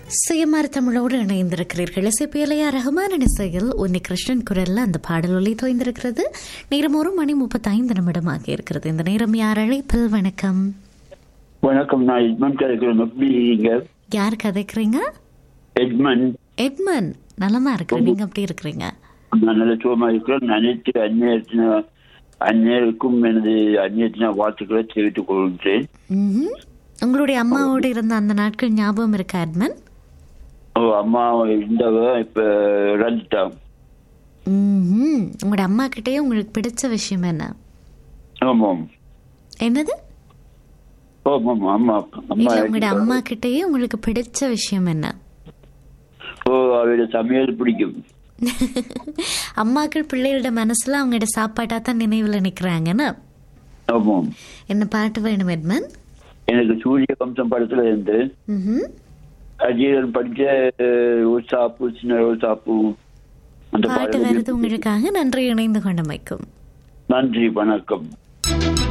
சுயமார் தமிழோடு இணைந்திருக்கிறீர்கள் இசைப்பியலையா ரஹ்மான் இசையில் உன்னி கிருஷ்ணன் குரல்ல அந்த பாடல் ஒலி தோய்ந்திருக்கிறது நேரம் ஒரு மணி முப்பத்தைந்து நிமிடமாக இருக்கிறது இந்த நேரம் யார் அழைப்பில் வணக்கம் வணக்கம் நான் எட்மன் கதைக்கிறேன் எப்படி இருக்கீங்க யார் கதைக்கிறீங்க எட்மன் எட்மன் நலமா இருக்கிறேன் நீங்க எப்படி இருக்கிறீங்க நான் நல்ல சுகமா இருக்கிறேன் அனைத்து அந்நியத்தின அந்நியருக்கும் எனது அந்நியத்தின வாழ்த்துக்களை தெரிவித்துக் கொள்கிறேன் ம்ஹும். உங்களுடைய அம்மாவோடு இருந்த அந்த நாட்கள் ஞாபகம் இருக்கா எட்மன் ஓ, அம்மா இருந்தவ இப்ப இறந்துட்டான் ம்ஹும். உங்களோட அம்மா கிட்டயே உங்களுக்கு பிடிச்ச விஷயம் என்ன ஆமாம் என்னது ஆமாம் ஆமா அம்மா இல்ல உங்களோட இறந்துட்டா. அம்மா கிட்டயே உங்களுக்கு பிடிச்ச விஷயம் என்ன ஓ அவரோட சமையல் பிடிக்கும் அம்மாக்கள் பிள்ளைகளோட மனசுல அவங்களோட சாப்பாட்டா தான் நினைவுல நிக்கிறாங்கன்னு ஆமாம் என்ன பாட்டு வேணும் எட்மன் எனக்கு சூரிய வம்சம் படத்துல இருந்து ம்ஹும். அஜீரன் படிச்ச அஹ், ஒரு சாப்பு சின்ன ஒரு சாப்பு அந்த பாட்டு பாடல் வருது உங்களுக்காக நன்றி இணைந்து கொண்டமைக்கும் நன்றி வணக்கம்